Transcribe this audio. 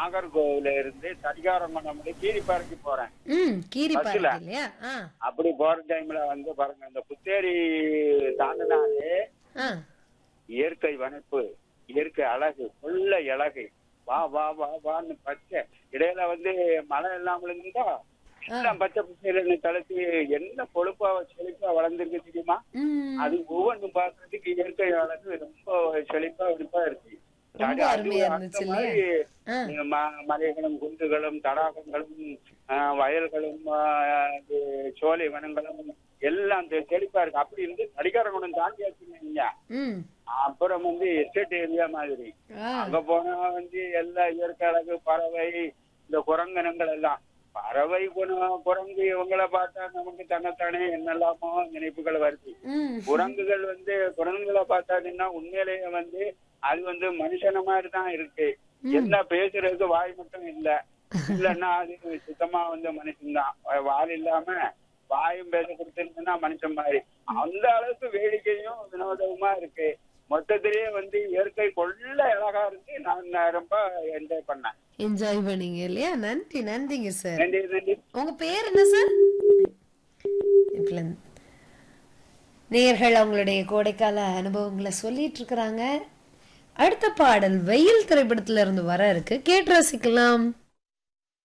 நாகர்கோவில இருந்து தடிகாரமணம் கீரிப்பாறைக்கு போறேன் ம் கீரி பஸ்ல. பாருங்க இல்லையா ஆ அப்படி போற டைம்ல வந்து பாருங்க இந்த புத்தேரி தாண்டினாலே ஆ இயற்கை வனப்பு இயற்கை அழகு உள்ள அழகு வா வா வா வான்னு பச்சை இடையில வந்து மழை எல்லாம் விழுந்துதா எல்லாம் பச்சை பச்சையில தளர்த்தி என்ன கொழுப்பா செழிப்பா வளர்ந்துருக்கு தெரியுமா ம் அது ஒவ்வொன்றும் பார்க்கறதுக்கு இயற்கை அழகு ரொம்ப செழிப்பா வெடிப்பா இருக்கு ரொம்ப அது அருமையா அந்த இருந்துச்சு மாதிரி ஆ. ம- மலைகளும் குன்றுகளும் தடாகங்களும் ஆ, வயல்களும் ஆ, இது சோலை வனங்களும் எல்லாம் தெ- செழிப்பா இருக்கு அப்படி இருந்து கடிகாரகுணம் தாண்டியாச்சுன்னு வைங்க. ம் அப்புறம் வந்து எஸ்டேட் ஏரியா மாதிரி ஆ அங்க போனா வந்து எல்லா இயற்கை அழகு பறவை இந்த குரங்கனங்கள் எல்லாம் பறவை குணம் குரங்கு இவங்கள பார்த்தா நமக்கு தன்னைத்தானே என்னெல்லாமோ நினைப்புகள் வருது ம் குரங்குகள் வந்து குரங்குகளை பார்த்தாங்கன்னா உண்மையிலேயே வந்து அது வந்து மனுஷன மாதிரி தான் இருக்கு என்ன பேசுறதுக்கு வாய் மட்டும் இல்ல இல்லன்னா அது சுத்தமா வந்து மனுஷன்தான் வால் இல்லாம வாயும் பேச கொடுத்துருந்துன்னா மனுஷன் மாதிரி அந்த அளவுக்கு வேடிக்கையும் வினோதமா இருக்கு மொத்தத்திலேயே வந்து இயற்கை கொள்ள அழகா இருக்கு நான் ரொம்ப என்ஜாய் பண்ணேன் என்ஜாய் பண்ணீங்க இல்லையா நன்றி நன்றிங்க சார் நன்றி நன்றி உங்க பேர் என்ன சார் இப்பல நேயர்கள் அவங்களுடைய கோடைக்கால அனுபவங்களை சொல்லிட்டு இருக்கிறாங்க அடுத்த பாடல் வெயில் திரைப்படத்துல இருந்து வர இருக்கு கேட்டு ரசிக்கலாம்